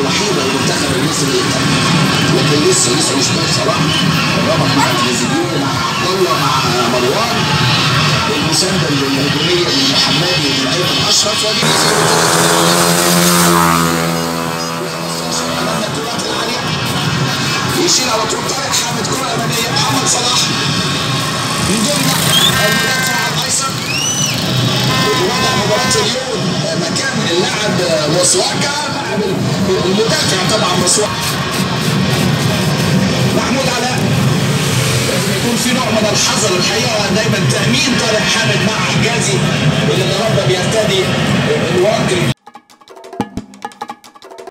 الوحيده المنتخب المصري لكن لسه لسه مش بصراحه ربط مع تريزيجيه مع عبد الله مع مروان المسانده الهجوميه من محمدي من ايمن اشرف ودي امامنا الكرات العاليه يشيل على طول طارق حامد كره اماميه محمد صلاح من ضمن المدافع الايسر وضع مباراة اليوم مكان اللاعب مسواكا لاعب المدافع طبعا مسواكا محمود علاء لازم يكون في نوع من الحذر الحقيقه دايما تامين طارق حامد مع حجازي اللي النهارده بيرتدي الوكر